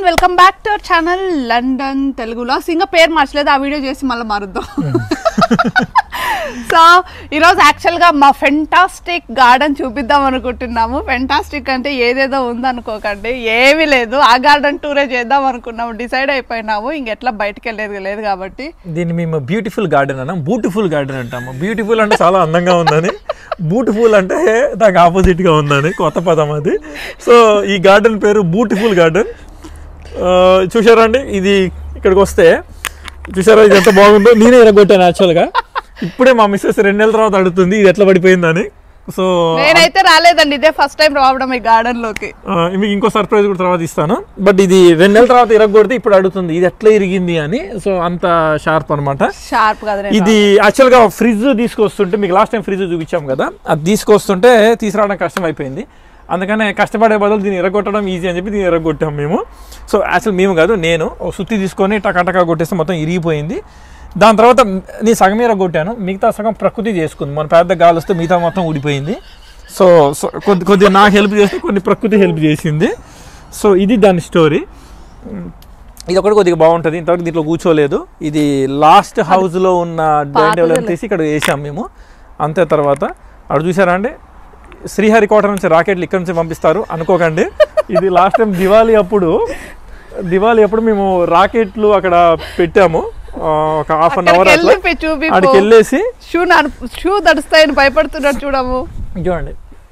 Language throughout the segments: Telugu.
Welcome back to our channel London తెలుగులో ఇంకా పేరు మార్చలేదు ఆ వీడియో చేసి మళ్ళీ మారుద్దాం సో ఈరోజు యాక్చువల్గా మా ఫెంటాస్టిక్ గార్డెన్ చూపిద్దాం అనుకుంటున్నాము ఫెంటాస్టిక్ అంటే ఏదేదో ఉందనుకోకండి ఏమీ లేదు ఆ గార్డెన్ టూరే చేద్దాం అనుకున్నాము డిసైడ్ అయిపోయినాము ఇంకెట్లా బయటకు వెళ్ళేది లేదు కాబట్టి దీన్ని మేము బ్యూటిఫుల్ గార్డెన్ అన్నాం బ్యూటిఫుల్ గార్డెన్ అంటాము బ్యూటిఫుల్ అంటే చాలా అందంగా ఉందని బ్యూటిఫుల్ అంటే దానికి ఆపోజిట్ గా ఉందని కొత్త పదం అది సో ఈ గార్డెన్ పేరు బ్యూటిఫుల్ గార్డెన్ చూసారా అండి ఇది ఇక్కడికి వస్తే చూసారా ఇది ఎంత బాగుందో నేనే ఎరగొట్టాను యాక్చువల్గా ఇప్పుడే మా మిస్సెస్ రెండు నెలల తర్వాత అడుగుతుంది ఇది ఎట్లా పడిపోయిందని సో నేనైతే రాలేదండి ఇదే ఫస్ట్ టైం రావడం ఈ గార్డెన్ లోకి మీకు ఇంకో సర్ప్రైజ్ కూడా తర్వాత ఇస్తాను బట్ ఇది రెండు నెలల తర్వాత ఇరగొడితే ఇప్పుడు అడుగుతుంది ఇది ఎట్లా ఇరిగింది అని సో అంత షార్ప్ అనమాట షార్ప్ కదా ఇది యాక్చువల్గా ఫ్రిడ్జ్ తీసుకొస్తుంటే మీకు లాస్ట్ టైం ఫ్రిడ్జ్ చూపించాం కదా అది తీసుకొస్తుంటే తీసుకురావడం కష్టం అయిపోయింది అందుకనే కష్టపడే బదులు దీన్ని ఎరగొట్టడం ఈజీ అని చెప్పి దీన్ని ఎరగొట్టాం మేము సో యాక్చువల్ మేము కాదు నేను ఓ సుత్తి తీసుకొని టకాటకా కొట్టేస్తే మొత్తం ఇరిగిపోయింది దాని తర్వాత నేను సగం ఎరగొట్టాను మిగతా సగం ప్రకృతి చేసుకుంది మన పెద్ద గాలి వస్తే మిగతా మొత్తం ఊడిపోయింది సో సో కొద్ది కొద్దిగా నాకు హెల్ప్ చేస్తే కొన్ని ప్రకృతి హెల్ప్ చేసింది సో ఇది దాని స్టోరీ ఇది ఒకటి కొద్దిగా బాగుంటుంది ఇంతవరకు దీంట్లో కూర్చోలేదు ఇది లాస్ట్ హౌస్లో ఉన్న డైనింగ్ టేబుల్ తీసి ఇక్కడ వేసాం మేము అంతే తర్వాత అక్కడ చూసారా అండి శ్రీహరికోట నుంచి రాకెట్లు ఇక్కడ నుంచి పంపిస్తారు అనుకోకండి ఇది లాస్ట్ టైం దివాళీ అప్పుడు దివాళీ అప్పుడు మేము రాకెట్లు అక్కడ పెట్టాము ఆ, ఒక హాఫ్ అన్ అవర్ అట్లా చూపి అక్కడికి వెళ్ళేసి షూ షూ తడుస్తాయని భయపడుతున్నాడు చూడము చూడండి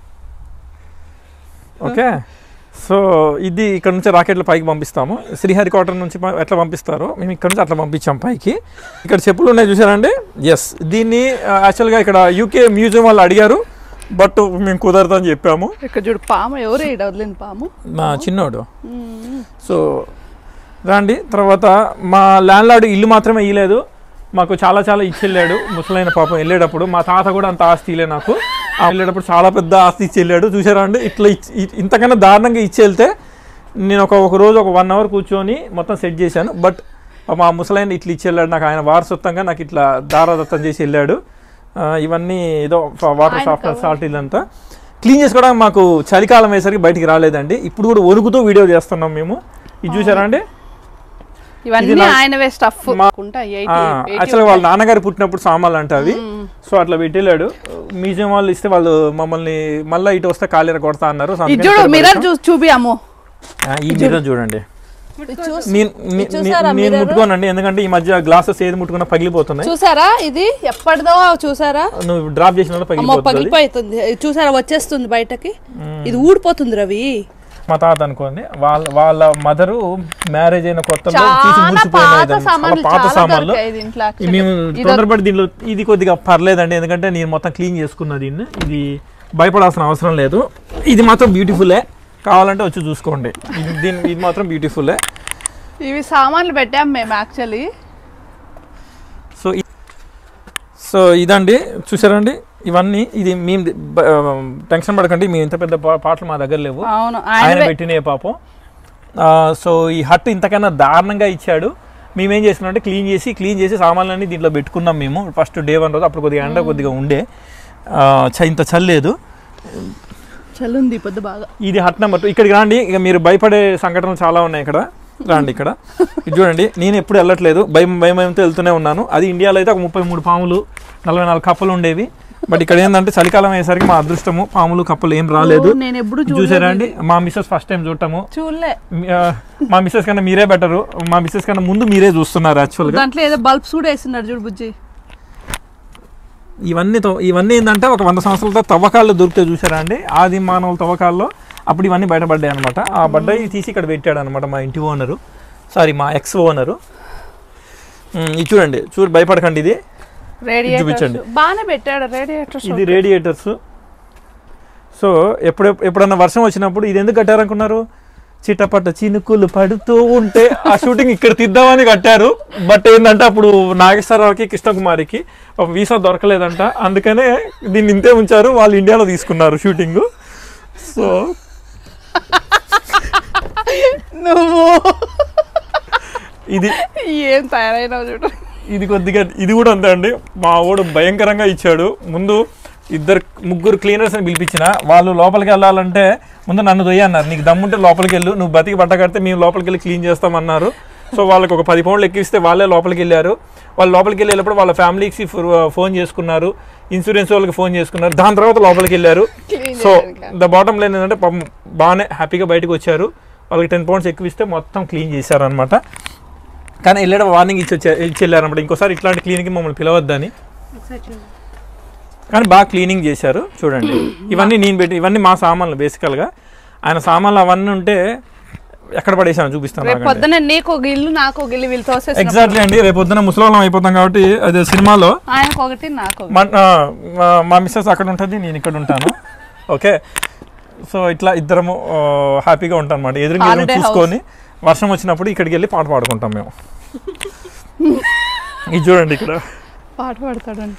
ఓకే సో ఇది ఇక్కడ నుంచి రాకెట్లు పైకి పంపిస్తాము శ్రీహరికోట నుంచి ప- ఎట్లా పంపిస్తారో మేము ఇక్కడ నుంచి అట్లా పంపించాం పైకి ఇక్కడ చెప్పులు ఉన్నాయి చూసారండి ఎస్ దీన్ని యాక్చువల్గా ఇక్కడ యూకే మ్యూజియం వాళ్ళు అడిగారు బట్ మేము కుదరదని చెప్పాము ఇక్కడ చూడు పాము ఎవరు ఈడ వదిలింది పాము మా చిన్నోడు సో రండి తర్వాత మా ల్యాండ్ లార్డ్ ఇల్లు మాత్రమే ఇయ్యలేదు మాకు చాలా చాలా ఇచ్చి వెళ్ళాడు ముసలైన పాపం వెళ్ళేటప్పుడు మా తాత కూడా అంత ఆస్తి ఇలే నాకు ఆ వెళ్ళేటప్పుడు చాలా పెద్ద ఆస్తి ఇచ్చి వెళ్ళాడు చూసారా అండి ఇట్లా ఇచ్చి- ఇ- ఇంతకన్నా దారుణంగా ఇచ్చి వెళ్తే నేను ఒక ఒక రోజు ఒక వన్ అవర్ కూర్చొని మొత్తం సెట్ చేశాను బట్ మా ముసలైన ఇట్లా ఇచ్చి వెళ్ళాడు నాకు ఆయన వారసత్వంగా నాకు ఇట్లా దారాదత్తం చేసి వెళ్ళాడు ఆ, ఇవన్నీ ఏదో వాటర్ సాఫ్ట్వేర్ సాల్ట్ ఇదంతా క్లీన్ చేసుకోవడానికి మాకు చలికాలం అయ్యేసరికి బయటికి రాలేదండి ఇప్పుడు కూడా వణుకుతూ వీడియో చేస్తున్నాం మేము ఇది చూసారా అండి ఇవన్నీ ఇది నా- ఆయనవే స్టఫ్ మా- ఎయిటీ యాక్చువల్గా వాళ్ళ నాన్నగారు పుట్టినప్పుడు సామాన్లు అంటే అవి సో అట్లా పెట్టేలాడు మ్యూజియం వాళ్ళు ఇస్తే వాళ్ళు మమ్మల్ని మళ్ళీ ఇటు వస్తే కాలేర కొడతా అన్నారు సో ఇది అందుకని చూడు ఇక్కడ మిర్రర్ పెట్టాం. చూసి చూపి అమ్ము ఆ, ఈ మిర్రర్ చూడండి చూస్- నేను నే- చూసారా నే- నేను ముట్టుకోనండి ఎందుకంటే ఈ మధ్య గ్లాసెస్ ఏది ముట్టుకున్నా పగిలిపోతున్నాయి చూసారా ఇది ఎప్పటిదో చూసారా నువ్వు డ్రాప్ చేసిన వల్ల అమ్మో పగిలిపోతుంది పగిలిపోతుంది చూసారా వచ్చేస్తుంది బయటకి ఇది ఊడిపోతుంది రవి మా తాత అనుకోండి వాళ్ళ వాళ్ళ మదరు మ్యారేజ్ అయిన కొత్తలో తీసి చాలా మురిసిపోయినాయి పాత దాన్ని. చాలా సామాన్లు పాత చాలా సామాన్లు దొరికాయి దీంట్లో ఈ actually. మేము ఇది తొందరపడి దీనిలో ఇది కొద్దిగా పర్లేదండి ఎందుకంటే నేను మొత్తం క్లీన్ చేసుకున్నా దీన్ని ఇది భయపడాల్సిన అవసరం లేదు ఇది మాత్రం బ్యూటిఫుల్లే కావాలంటే వచ్చి చూసుకోండి ఇది దీని ఇది మాత్రం బ్యూటిఫుల్లే ఇవి సామాన్లు పెట్టాం మేము యాక్చువల్లీ సో ఇ- సో ఇదండి చూసారండి ఇవన్నీ ఇది మేము బ- టెన్షన్ పడకండి మేము ఇంత పెద్ద పా- పాటలు మా దగ్గర లేవు అవును ఆయన ఆయన పెట్టినే పాపం ఆ, సో ఈ హట్ ఇంతకన్నా దారుణంగా ఇచ్చాడు మేమేం చేస్తున్నాం క్లీన్ చేసి క్లీన్ చేసి సామాన్లన్నీ దీంట్లో పెట్టుకున్నాం మేము ఫస్ట్ డే వన్ రోజు అప్పుడు కొద్దిగా ఎండ కొద్దిగా ఉండే ఆ, చ- ఇంత చల్లేదు చల్లుంది పొద్దు బాగా ఇది హట్ నెంబర్ టూ ఇక్కడికి రాండి ఇక మీరు భయపడే సంఘటనలు చాలా ఉన్నాయి ఇక్కడ రాండి ఇక్కడ ఇది చూడండి నేను ఎప్పుడు వెళ్ళట్లేదు భయం భయం భయంతో వెళ్తూనే ఉన్నాను అది ఇండియాలో అయితే ఒక ముప్పై మూడు పాములు నలభై నాలుగు కప్పలు ఉండేవి బట్ ఇక్కడ ఏంటంటే చలికాలం అయ్యేసరికి మా అదృష్టము పాములు కప్పలు ఏం రాలేదు ఓ, నేను ఎప్పుడు చూసారా అండి మా మిస్సెస్ ఫస్ట్ టైం చూడటము చూడలే మీ- ఆ, మా మిస్సెస్ కన్నా మీరే బెటరు మా మిస్సెస్ కన్నా ముందు మీరే చూస్తున్నారు యాక్చువల్గా దాంట్లో ఏదో బల్బ్స్ కూడా వేస్తున్నాడు చూడు బుజ్జి ఇవన్నీ తవ్వ- ఇవన్నీ ఏంటంటే ఒక వంద సంవత్సరాలతో తవ్వకాల్లో దొరికితే చూసారా అండి ఆది మానవుల తవ్వకాల్లో అప్పుడు ఇవన్నీ బయటపడ్డాయి అనమాట ఆ బడ్డాయి తీసి ఇక్కడ పెట్టాడు అనమాట మా ఇంటి ఓనరు సారీ మా ఎక్స్ ఓనరు ఇది చూడండి చూడు భయపడకండి ఇది రేడియేటర్స్ చూపించండి. బాగానే పెట్టాడు రేడియేటర్స్ ఇది రేడియేటర్స్ సో ఎప్పుడు ఎప్పుడన్నా వర్షం వచ్చినప్పుడు ఇది ఎందుకు కట్టారనుకున్నారు చిట్టపట్ట చినుకులు పడుతూ ఉంటే ఆ షూటింగ్ ఇక్కడ తీద్దామని కట్టారు బట్ ఏంటంటే అప్పుడు నాగేశ్వరరావుకి కృష్ణకుమారికి ఒక వీసా దొరకలేదంట అందుకనే దీన్ని ఇంతే ఉంచారు వాళ్ళు ఇండియాలో తీసుకున్నారు షూటింగ్ సో నువ్వు ఇది ఏం తయారైనావు చూడు ఇది కొద్దిగా ఇది కూడా అంతే అండి మా వాడు భయంకరంగా ఇచ్చాడు ముందు ఇద్దరు ముగ్గురు క్లీనర్స్ అని పిలిపించిన వాళ్ళు లోపలికి వెళ్ళాలంటే ముందు నన్ను దొయ్యి అన్నారు నీకు దమ్ముంటే లోపలికి వెళ్ళు నువ్వు బతికి బట్ట కడితే మేము లోపలికి వెళ్ళి క్లీన్ చేస్తామన్నారు సో వాళ్ళకి ఒక పది పౌండ్లు ఎక్కిస్తే వాళ్ళే లోపలికి వెళ్ళారు వాళ్ళు లోపలికి వెళ్ళేటప్పుడు వాళ్ళ ఫ్యామిలీకి ఫోన్ చేసుకున్నారు ఇన్సూరెన్స్ వాళ్ళకి ఫోన్ చేసుకున్నారు దాని తర్వాత లోపలికి వెళ్ళారు Clean సో చేయడానికి. ద బాటమ్ లైన్ ఏంటంటే పాపం బాగానే హ్యాపీగా బయటకు వచ్చారు వాళ్ళకి టెన్ పౌండ్స్ ఎక్కువ ఇస్తే మొత్తం క్లీన్ చేశారనమాట కానీ వెళ్ళడం వార్నింగ్ ఇచ్చి వచ్చా ఇచ్చి వెళ్ళారనమాట ఇంకోసారి ఇట్లాంటి క్లీనింగ్ మమ్మల్ని పిలవద్దని కానీ బాగా క్లీనింగ్ చేశారు చూడండి ఇవన్నీ నేను పెట్టి ఇవన్నీ మా సామాన్లు బేసికల్గా ఆయన సామాన్లు అవన్నీ ఉంటే ఎక్కడ పడేసాను చూపిస్తాను రేపు పొద్దున నీకు ఒక ఇల్లు నాకు ఒక ఇల్లు వీళ్ళు తోసేసిన ఎగ్జాక్ట్లీ అండి రేపు పొద్దున ముసలోళ్ళం అయిపోతాం కాబట్టి అదే సినిమాలో ఆయనకు ఒకటి నాకు ఒకటి. మన- ఆ, మా- మా మిస్సెస్ అక్కడ ఉంటుంది నేను ఇక్కడ ఉంటాను ఓకే సో ఇట్లా ఇద్దరము ఆ, హ్యాపీగా ఉంటాం అనమాట ఎదురుగా ఎదురు Holiday house. చూసుకొని వర్షం వచ్చినప్పుడు ఇక్కడికి వెళ్ళి పాట పాడుకుంటాం మేము ఇది చూడండి ఇక్కడ పాట పాడతాడంట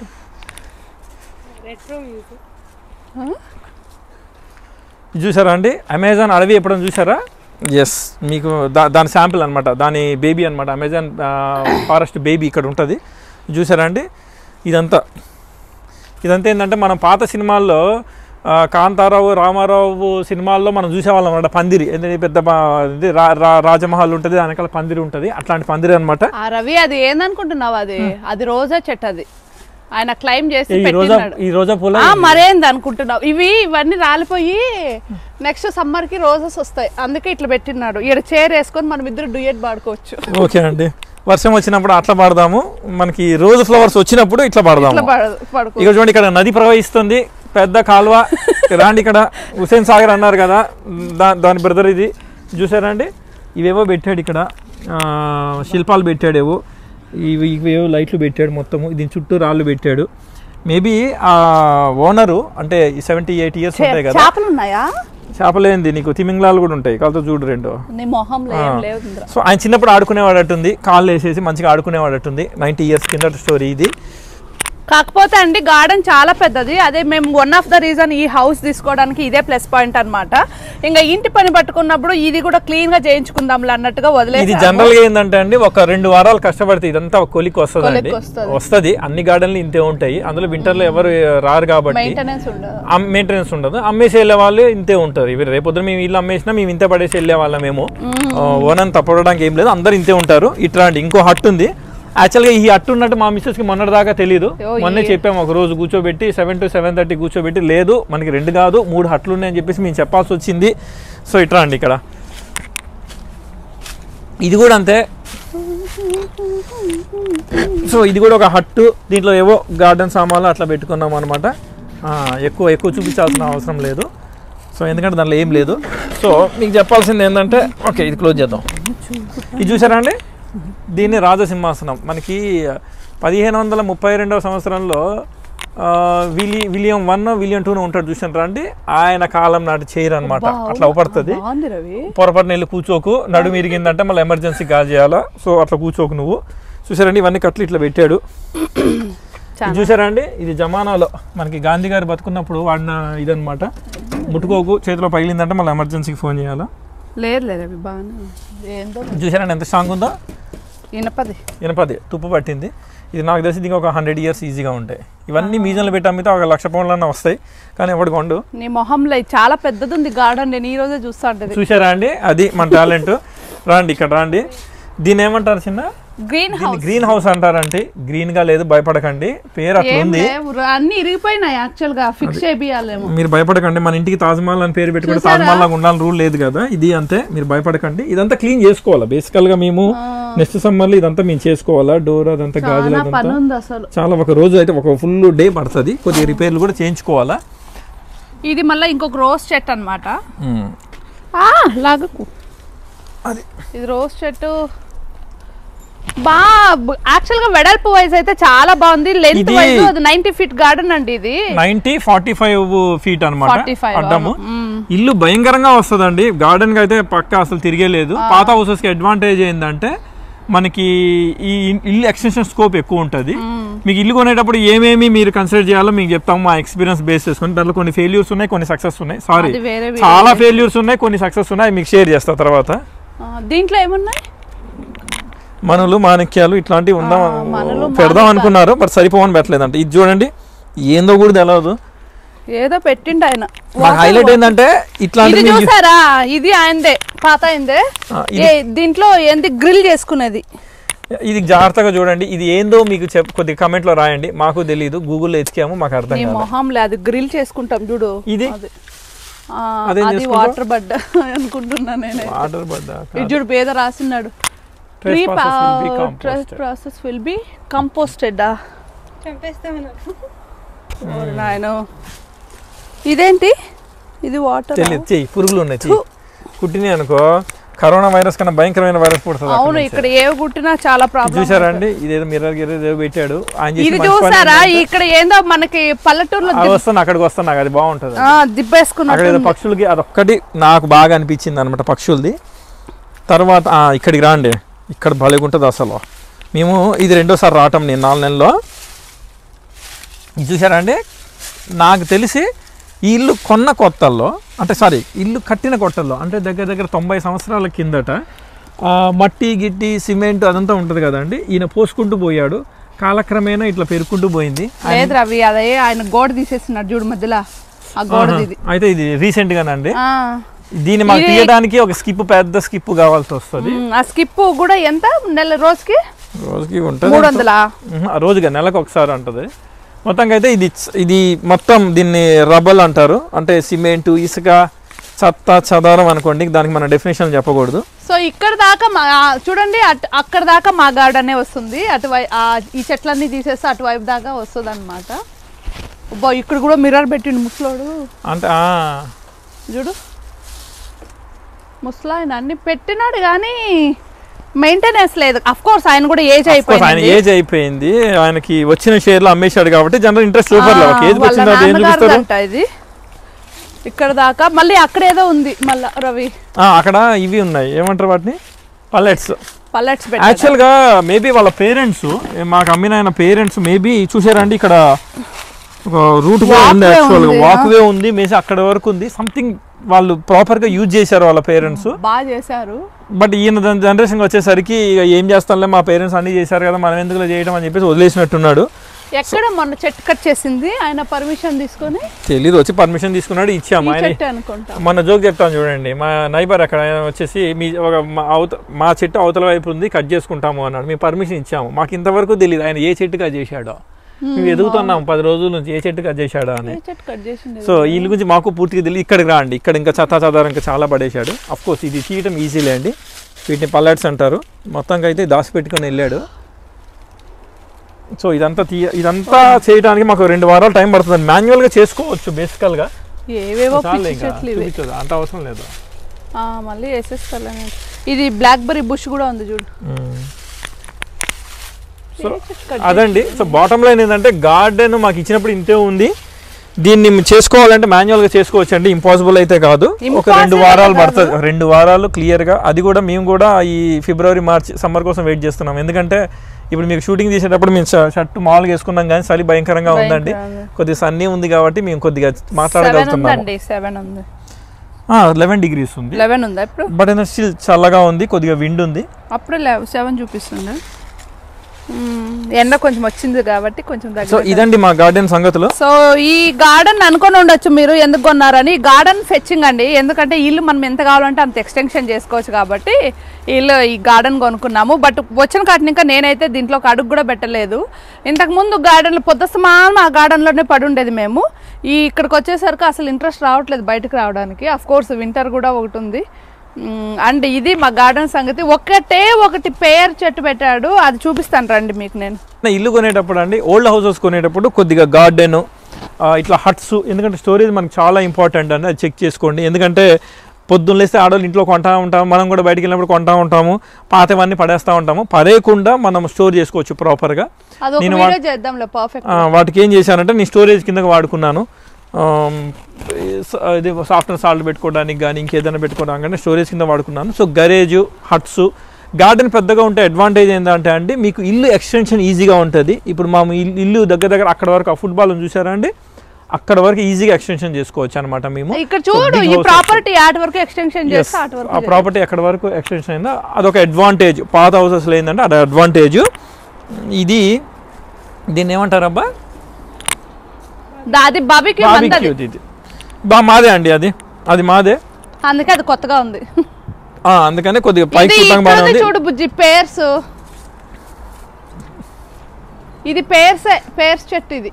ఇది చూసారా అండి అమెజాన్ అడవి ఎప్పుడైనా చూసారా ఎస్ మీకు దా దాని శాంపిల్ అనమాట దాని బేబీ అనమాట అమెజాన్ ఫారెస్ట్ బేబీ ఇక్కడ ఉంటుంది చూసారా అండి ఇదంతా ఇదంతా ఏంటంటే మనం పాత సినిమాల్లో ఆ, కాంతారావు రామారావు సినిమాల్లో మనం చూసేవాళ్ళం అనమాట పందిరి ఏంటంటే పెద్ద పా- ఇది రా- రా- రాజమహల్ ఉంటుంది దాని వెనకాల పందిరి ఉంటుంది అట్లాంటి పందిరి అనమాట ఆ రవి అది ఏందనుకుంటున్నావు అది అది రోజా చెట్టు అది ఆయన క్లైమ్ చేసి ఈ రోజా పెట్టినాడు ఈ రోజా పూల ఆ, మరేంది అనుకుంటున్నావు ఇవి ఇవన్నీ రాలిపోయి నెక్స్ట్ సమ్మర్ కి రోజెస్ వస్తాయి అందుకే ఇట్లా పెట్టినాడు ఇక్కడ చైర్ వేసుకొని మనం ఇద్దరు డుయెట్ పాడుకోవచ్చు ఓకే అండి వర్షం వచ్చినప్పుడు అట్లా పాడదాము మనకి రోజు ఫ్లవర్స్ వచ్చినప్పుడు ఇట్లా పాడదాము ఇట్లా పాడు- పాడుకో ఇక చూడండి ఇక్కడ నది ప్రవహిస్తుంది పెద్ద కాలువ రాండి ఇక్కడ హుసేన్ సాగర్ అన్నారు కదా దా దాని బ్రదర్ ఇది చూసారా అండి ఇవేవో పెట్టాడు ఇక్కడ ఆ, శిల్పాలు పెట్టాడేవో ఇవి ఇవేవో లైట్లు పెట్టాడు మొత్తము దీని చుట్టూ రాళ్ళు పెట్టాడు మేబీ ఆ ఓనరు అంటే సెవెంటీ ఎయిట్ ఇయర్స్ ఉంటాయి కదా చేపలు ఉన్నాయా చేపలేంది నీకు తిమింగ్లాలు కూడా ఉంటాయి కాలుతో చూడు రెండు నీ మొహంలో ఏం ఆ. లేదు ఇందులో. సో ఆయన చిన్నప్పుడు ఆడుకునేవాడట్టుంది కాళ్ళు వేసేసి మంచిగా ఆడుకునేవాడట్టుంది నైంటీ ఇయర్స్ కింద స్టోరీ ఇది కాకపోతే అండి గార్డెన్ చాలా పెద్దది అదే మేము వన్ ఆఫ్ ద రీజన్ ఈ హౌస్ తీసుకోవడానికి ఇదే ప్లస్ పాయింట్ అన్నమాట ఇంకా ఇంటి పని పట్టుకున్నప్పుడు ఇది కూడా క్లీన్ గా చేయించుకుందాం అన్నట్టుగా ఇది వదిలేసి జనరల్ గా ఏంటంటే అండి ఒక రెండు వారాలు కష్టపడితే ఇదంతా ఒక కొలికి వస్తుంది అండి కొలిక్కి వస్తది. వస్తుంది అన్ని గార్డెన్లు ఇంతే ఉంటాయి అందులో వింటర్ లో ఎవరు రారు కాబట్టి మెయింటెనెన్స్ ఉండదు మెయింటెనెన్స్ ఉండదు అమ్మేసి వెళ్ళే వాళ్ళు ఇంతే ఉంటారు ఇవి రేపొద్దున మేము ఇల్లు అమ్మేసినా మేము ఇంతే పడేసి వెళ్ళే వాళ్ళం మేము ఓనని తప్పడానికి ఏం లేదు అందరు ఇంతే ఉంటారు ఇట్లాంటి ఇంకో హట్ ఉంది యాక్చువల్గా ఈ హట్ ఉన్నట్టు మా మిస్సెస్కి మొన్నటి దాకా తెలియదు ఓ, మొన్నే చెప్పాము ఒక రోజు కూర్చోబెట్టి సెవెన్ టు సెవెన్ థర్టీ కూర్చోబెట్టి లేదు మనకి రెండు కాదు మూడు హట్లు ఉన్నాయని చెప్పేసి మేము చెప్పాల్సి వచ్చింది సో ఇట్లా అండి ఇక్కడ ఇది కూడా అంతే సో ఇది కూడా ఒక హట్టు దీంట్లో ఏవో గార్డెన్ సామాన్లు అట్లా పెట్టుకున్నాం అనమాట ఎక్కువ ఎక్కువ చూపించాల్సిన అవసరం లేదు సో ఎందుకంటే దాంట్లో ఏం లేదు సో మీకు చెప్పాల్సింది ఏంటంటే ఓకే ఇది క్లోజ్ చేద్దాం ఇది చూసారా అండి దీన్ని రాజసింహాసనం మనకి పదిహేను వందల ముప్పై రెండవ సంవత్సరంలో ఆ, విలి విలియం వన్ విలియం టూ ఉంటాడు చూసారా అండి ఆయన కాలం నాటి చైర్ అనమాట అట్లా అవపడుతుంది బాగుంది రవి పొరపాటున వెళ్ళి కూర్చోకు నడుము ఇరిగిందంటే మళ్ళీ ఎమర్జెన్సీ గాలి చేయాలా సో అట్లా కూర్చోకు నువ్వు చూసారండి ఇవన్నీ కట్లు ఇట్లా పెట్టాడు చాలా. ఇది చూసారా అండి ఇది జమానాలో మనకి గాంధీ గారు బతుకున్నప్పుడు వాడిన ఇదనమాట ముట్టుకోకు చేతిలో పగిలిందంటే మళ్ళీ ఎమర్జెన్సీకి ఫోన్ చేయాలా లేదు లేదు రవి బాగానే ఉంది. ఏందో చూసారండి ఎంత స్ట్రాంగ్ ఉందో ఇనపది ఇనపది తుప్పు పట్టింది ఇది నాకు తెలిసి దీనికి ఒక హండ్రెడ్ ఇయర్స్ ఈజీగా ఉంటాయి ఇవన్నీ మ్యూజియంలో పెట్టి అమ్మితే ఒక లక్ష పౌండ్లన్నా వస్తాయి కానీ ఎవడు కొండు నీ మొహంలో ఇది చాలా పెద్దది ఉంది గార్డెన్ నేను ఈ రోజే చూస్తా ఉంటది చూసారా అండి అది మన టాలెంట్ రాండి ఇక్కడ రాండి దీన్ని ఏమంటారు చిన్న గ్రీన్ దీన్ని హౌస్ గ్రీన్ హౌస్ అంటారంటే గ్రీన్ గా లేదు భయపడకండి పేరు అట్లా ఏం ఉంది లేవు అన్ని ఇరిగిపోయినాయి యాక్చువల్ గా ఫిక్స్ చేపియాలేమో మీరు భయపడకండి మన ఇంటికి తాజ్మహల్ అని పేరు పెట్టుకుంటే చూసారా? తాజ్మహల్ లాగా ఉండాలని రూల్ లేదు కదా ఇది అంతే మీరు భయపడకండి ఇదంతా క్లీన్ చేసుకోవాలా బేసికల్ గా మేము నెక్స్ట్ సమ్మర్ లో ఇదంతా మేము చేసుకోవాలా డోర్ అదంతా గాజులు చాలా పని అదంతా ఉంది అసలు చాలా ఒక రోజు అయితే ఒక ఫుల్ డే పడుతుంది కొద్దిగా రిపేర్లు కూడా చేయించుకోవాలా ఇది మళ్ళీ ఇంకొక రోజ్ చెట్టు అనమాట ఉమ్. లాగకు అది ఇది రోజ్ చెట్టు బా యాక్చువల్ గా వెడల్పు వైజ్ అయితే చాలా బాగుంది లెంత్ ఇది- వైజ్ అది నైన్టీ ఫీట్ గార్డెన్ అండి ఇది నైన్టీ ఫార్టీ ఫైవ్ ఫీట్ అనమాట 45, అడ్డము మ్మ్. ఇల్లు భయంకరంగా వస్తుందండి గార్డెన్ కి అయితే పక్క అసలు తిరిగేలేదు పాత హౌసెస్ కి అడ్వాంటేజ్ ఏంటంటే మనకి ఈ ఇన్- ఇల్లు ఎక్స్టెన్షన్ స్కోప్ ఎక్కువ ఉంటుంది మీకు ఇల్లు కొనేటప్పుడు ఏమేమి మీరు కన్సిడర్ చేయాలో మీకు చెప్తాము మా ఎక్స్పీరియన్స్ బేస్ చేసుకుని దాంట్లో కొన్ని ఫెయిల్యూర్స్ ఉన్నాయి కొన్ని సక్సెస్ ఉన్నాయి సారీ అది వేరే చాలా ఫెయిల్యూర్స్ ఉన్నాయి కొన్ని సక్సెస్ ఉన్నాయి మీకు షేర్ చేస్తా తర్వాత ఆ, దీంట్లో ఏమున్నాయి మనులు మాణిక్యాలు ఇట్లాంటివి ఉందాం ఆ, మనులు, పెడదాం అనుకున్నారు బట్ సరిపోవని పెట్టలేదంట ఇది చూడండి ఏందో కూడా తెలియదు ఏదో పెట్టిండు ఆయన మాకు హైలైట్ ఏంటంటే ఇది ఇట్లాంటి చూసారా ఇది ఆయనదే పాత అయిందే ఆ, ఏ దీంట్లో ఏంది గ్రిల్ చేసుకునేది ఇది జాగ్రత్తగా చూడండి ఇది ఏందో మీకు చెప్ కొద్దిగా comment లో రాయండి మాకు తెలియదు గూగుల్లో ఎతికాము మాకు అర్థం నీ కాదు మొహంలే అది గ్రిల్ చేసుకుంటాం చూడు ఇది? అది. ఆ, అదేం అది చేసుకుంటావ్? వాటర్ బడ్డ అనుకుంటున్నా నేను వాటర్ పడ్డా ఇది చూడు పేద రాసినాడు Trace process will be composted. Process will be composted నాయన ఇదేంటి ఇది వాటర్ తెలియదు చెయ్యి పురుగులు ఉన్నాయి చెయ్యి కుట్టినాయి అనుకో కరోనా వైరస్ కన్నా భయంకరమైన వైరస్ పుడుతుంది అక్కడ అవును నుంచి. ఇక్కడ ఏ కుట్టినా చాలా ప్రాబ్లం చూసారా అండి ఇదేదో మిర్రర్ గిర్రర్ ఏదో పెట్టాడు ఆయన చేసిన ఇది మంచి పని చూసారా ఏంటంటే, ఇక్కడ ఏందో మనకి పల్లెటూరులో ఆ వస్తాను అక్కడికి వస్తాను నాకు అది బాగుంటుంది ఆ, దిబ్బేసుకున్నట్టు అక్కడ ఏదో పక్షులకి అదొక్కటి నాకు బాగా అనిపించింది అనమాట పక్షులది తర్వాత ఆ, ఇక్కడికి రాండి ఇక్కడ భలేగుంటుంది అసలు మేము ఇది రెండోసారి రావటం నేను నాలుగు నెలల్లో ఇది చూసారా అండి నాకు తెలిసి ఈ ఇల్లు కొన్న కొత్తల్లో అంటే సారీ ఇల్లు కట్టిన కొత్తల్లో అంటే దగ్గర దగ్గర తొంభై సంవత్సరాల కిందట ఆ, మట్టి గిట్టి సిమెంట్ అదంతా ఉంటుంది కదండి ఈయన పోసుకుంటూ పోయాడు కాలక్రమేణా ఇట్లా పెరుక్కుంటూ పోయింది లేదు రవి అదే ఆయన గోడ తీసేస్తున్నాడు చూడు మధ్యలో ఆ గోడది ఇది అయితే ఇది రీసెంట్ గానండి ఆ, దీన్ని మాకు ఇది- తీయడానికి ఒక స్కిప్ పెద్ద స్కిప్ కావాల్సి వస్తుంది ఉమ్, ఆ స్కిప్ కూడా ఎంత నెల రోజుకి రోజుకి ఉంటుంది మూడు వందలా ఉహు, ఆ రోజుగా నెలకు ఒకసారి ఉంటుంది మొత్తంగా అయితే ఇది ఇది మొత్తం దీన్ని రబ్బల్ అంటారు అంటే సిమెంట్ ఇసుక చెత్త చదారం అనుకోండి దానికి మన డెఫినేషన్ చెప్పకూడదు సో ఇక్కడ దాకా మా ఆ, చూడండి అటు అక్కడ దాకా మా గార్డెనే వస్తుంది అటువైపు ఈ చెట్లన్నీ తీసేస్తే అటువైపు దాకా వస్తుంది అనమాట ఇక్కడ కూడా మిర్రర్ పెట్టిండు ముసలోడు అంటే ఆ, చూడు ముసలాయన అన్ని పెట్టినాడు కానీ మెయింటెనెన్స్ లేదు అఫ్ కోర్స్ ఆయన కూడా ఏజ్ of course ఆయన అయిపోయింది ఏజ్ అయిపోయింది ఆయనకి వచ్చిన షేర్లు అమ్మేశాడు కాబట్టి జనరల్ ఇంట్రెస్ట్ చూపర్లే ఒక ఏజ్ వాళ్ళ వచ్చింది అది ఏం నాన్నగారిది చూపిస్తారు అంట ఇది ఇక్కడ దాకా మళ్ళీ అక్కడ ఏదో ఉంది మళ్ళా రవి ఆ, అక్కడ ఇవి ఉన్నాయి ఏమంటారు వాటిని పల్లెట్స్ పల్లెట్స్ పెట్టాడు యాక్చువల్గా మేబీ వాళ్ళ పేరెంట్స్ మాకు అమ్మిన ఆయన పేరెంట్స్ మేబీ చూసారండి ఇక్కడ ఒక రూట్ కూడా ఉంది Walkway యాక్చువల్గా ఉంది, వాక్ వే ఉంది మేబీ అక్కడ వరకు ఉంది సంథింగ్ వాళ్ళు ప్రాపర్గా యూజ్ చేశారు వాళ్ళ పేరెంట్స్ బాగా చేశారు బట్ ఈయన జనరేషన్ వచ్చేసరికి ఇక ఏం చేస్తాంలే మా పేరెంట్స్ అన్ని చేశారు కదా మనం ఎందుకు చేయడం అని చెప్పేసి వదిలేసినట్టున్నాడు ఎక్కడ మొన్న చెట్టు కట్ చేసింది ఆయన పర్మిషన్ తీసుకొని తెలీదు వచ్చి పర్మిషన్ తీసుకున్నాడు ఇచ్చాము ఈ ఆయన చెట్టు అనుకుంటా మన జోక్ చెప్తాను చూడండి మా నైబర్ అక్కడ ఆయన వచ్చేసి మీ ఒక మా అవత మా చెట్టు అవతల వైపు ఉంది కట్ చేసుకుంటాము అన్నాడు మేము పర్మిషన్ ఇచ్చాము మాకు ఇంతవరకు తెలియదు ఆయన ఏ చెట్టు కట్ చేశాడో మేము ఎదుగుతున్నాం పది రోజుల నుంచి ఏ చెట్టు కట్ చేశాడో అని ఈ చెట్టు కట్ చేసింది సో వీళ్ళ గురించి మాకు పూర్తిగా తెలియదు ఇక్కడికి రాండి ఇక్కడ ఇంకా చెత్త చెదారం ఇంకా చాలా పడేశాడు అఫ్ కోర్స్ ఇది తీయటం ఈజీలే అండి వీటిని పల్లెట్స్ అంటారు మొత్తంగా అయితే దాచి పెట్టుకొని వెళ్ళాడు సో ఇదంతా తీయ ఇదంతా చేయడానికి మాకు రెండు వారాలు టైం పడుతుంది మాన్యువల్గా చేసుకోవచ్చు బేసికల్గా ఏవేవో చాలు పిచ్చి ఇంకా చెట్లు ఇవి చూపించదు అంత అవసరం లేదు ఆ, మళ్ళీ వేసేస్తా ఇది బ్లాక్ బెర్రీ బుష్ కూడా ఉంది చూడు సో ఏ చెట్టు cut అదండి సో బాటమ్ లైన్ ఏంటంటే గార్డెన్ మాకు ఇచ్చినప్పుడు ఇంతే ఉంది దీన్ని చేసుకోవాలంటే మాన్యువల్గా చేసుకోవచ్చు అండి ఇంపాసిబుల్ అయితే కాదు ఒక రెండు Impossible వారాలు కాదు. పడుతుంది రెండు వారాలు క్లియర్గా అది కూడా మేము కూడా ఈ ఫిబ్రవరి మార్చ్ సమ్మర్ కోసం వెయిట్ చేస్తున్నాం ఎందుకంటే ఇప్పుడు మీకు షూటింగ్ తీసేటప్పుడు మేము షర్ట్ మామూలుగా వేసుకున్నాం కానీ చలి భయంకరంగా ఉందండి భయంకరంగా. కొద్దిగా సన్నీ ఉంది కాబట్టి మేము కొద్దిగా సెవెన్ మాట్లాడగలుగుతున్నాము ఉందండి సెవెన్ ఉంది లెవెన్ డిగ్రీస్ ఉంది లెవెన్ ఉందా ఇప్పుడు బట్ ఏంటంటే స్టిల్ చల్లగా ఉంది కొద్దిగా విండ్ ఉంది అప్పుడే సెవెన్ చూపిస్తుంది మ్మ్. ఎండ కొంచెం వచ్చింది కాబట్టి కొంచెం సో దగ్గర ఇదండి మా గార్డెన్ సంగతులు సో ఈ గార్డెన్ అనుకొని ఉండొచ్చు మీరు ఎందుకు కొన్నారని గార్డెన్ ఫెచ్చింగ్ అండి ఎందుకంటే ఇల్లు మనం ఎంత కావాలంటే అంత ఎక్స్టెన్షన్ చేసుకోవచ్చు కాబట్టి ఇల్లు ఈ గార్డెన్ కొనుక్కున్నాము బట్ వచ్చిన కాటిని ఇంకా నేనైతే దీంట్లో ఒక అడుగు కూడా పెట్టలేదు ఇంతకు ముందు గార్డెన్లో పొద్దుసమానం ఆ గార్డెన్లోనే పడి ఉండేది మేము ఈ ఇక్కడికి వచ్చేసరికి అసలు ఇంట్రెస్ట్ రావట్లేదు బయటకు రావడానికి అఫ్ కోర్స్ వింటర్ కూడా ఒకటి ఉంది అండ్ ఇది మా గార్డెన్ సంగతి ఒకటే ఒకటి పేరు చెట్టు పెట్టాడు అది చూపిస్తాను రండి మీకు నేను నా ఇల్లు కొనేటప్పుడు అండి ఓల్డ్ హౌసెస్ కొనేటప్పుడు కొద్దిగా గార్డెన్ ఇట్లా హట్స్ ఎందుకంటే స్టోరేజ్ మనకి చాలా ఇంపార్టెంట్ అండి అది చెక్ చేసుకోండి ఎందుకంటే పొద్దున్న లేస్తే ఆడవాళ్ళు ఇంట్లో కొంటా ఉంటాము మనం కూడా బయటికి వెళ్ళినప్పుడు కొంటా ఉంటాము పాతవన్నీ పడేస్తూ ఉంటాము పడేయకుండా మనం స్టోర్ చేసుకోవచ్చు ప్రాపర్గా అది ఒక నేను వీడియో చేద్దాంలే పర్ఫెక్ట్ వాటికి ఏం చేశానంటే నేను స్టోరేజ్ కిందకి వాడుకున్నాను ఆమ్, స- ఇది సాఫ్ట్వేర్ సాల్ట్ పెట్టుకోవడానికి కానీ ఇంకేదైనా పెట్టుకోవడానికి కానీ స్టోరేజ్ కింద వాడుకున్నాను సో గరేజ్ హట్స్ గార్డెన్ పెద్దగా ఉంటే అడ్వాంటేజ్ ఏంటంటే అండి మీకు ఇల్లు ఎక్స్టెన్షన్ ఈజీగా ఉంటుంది ఇప్పుడు మా ఇల్లు ఇల్లు దగ్గర దగ్గర అక్కడ వరకు ఆ ఫుట్బాల్ చూసారా అండి అక్కడ వరకు ఈజీగా ఎక్స్టెన్షన్ చేసుకోవచ్చు అనమాట మేము ఇక్కడ చూడు big ఈ house ప్రాపర్టీ ఆటి వరకు ఎక్స్టెన్షన్ Yes. చేస్తే ఆటి ఆ వరకు ప్రాపర్టీ ఎక్కడ వరకు ఎక్స్టెన్షన్ అయిందో అదొక అడ్వాంటేజ్ పాత హౌసెస్లో ఏంటంటే అది అడ్వాంటేజ్ ఇది దీన్ని ఏమంటారబ్బా దా- అది బాబీకి మందది బాబిక్యూ ఇది బా మాదే అండి అది అది మాదే అందుకే అది కొత్తగా ఉంది ఆ, అందుకనే కొద్దిగా పైకి ఇది చూడటానికి బాగానే ఇక్కడ ఉంది చూడు బుజ్జి పేర్స్ ఇది పేర్సే పేర్స్ చెట్టు ఇది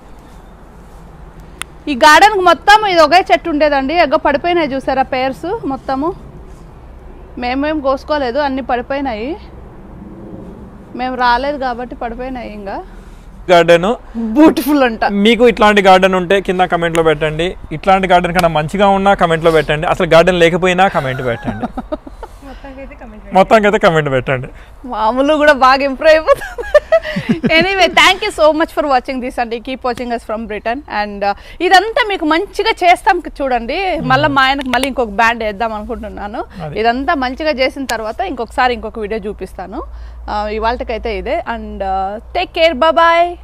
ఈ గార్డెన్ మొత్తం ఇది ఒకే చెట్టు ఉండేదండి ఎగ్గ పడిపోయినాయి చూసారా పేర్స్ మొత్తము మేమేం కోసుకోలేదు అన్ని పడిపోయినాయి మేము రాలేదు కాబట్టి పడిపోయినాయి ఇంకా గార్డెన్ బ్యూటిఫుల్ అంట మీకు ఇట్లాంటి గార్డెన్ ఉంటే కింద కమెంట్లో పెట్టండి ఇట్లాంటి గార్డెన్ కన్నా మంచిగా ఉన్నా కమెంట్లో పెట్టండి అసలు గార్డెన్ లేకపోయినా కమెంట్ పెట్టండి మొత్తానికి అయితే కమెంట్ పెట్టండి మామూలు కూడా బాగా ఇంప్రూవ్ అయిపోతుంది anyway thank you so much for watching this అండి keep watching us from Britain and ఇదంతా మీకు మంచిగా చేస్తాం చూడండి మళ్ళీ మా ఆయనకు మళ్ళీ ఇంకొక బ్యాండ్ వేద్దాం అనుకుంటున్నాను అది. ఇదంతా మంచిగా చేసిన తర్వాత ఇంకొకసారి ఇంకొక వీడియో చూపిస్తాను ఇవాళకైతే ఇదే అండ్ టేక్ కేర్ బాయ్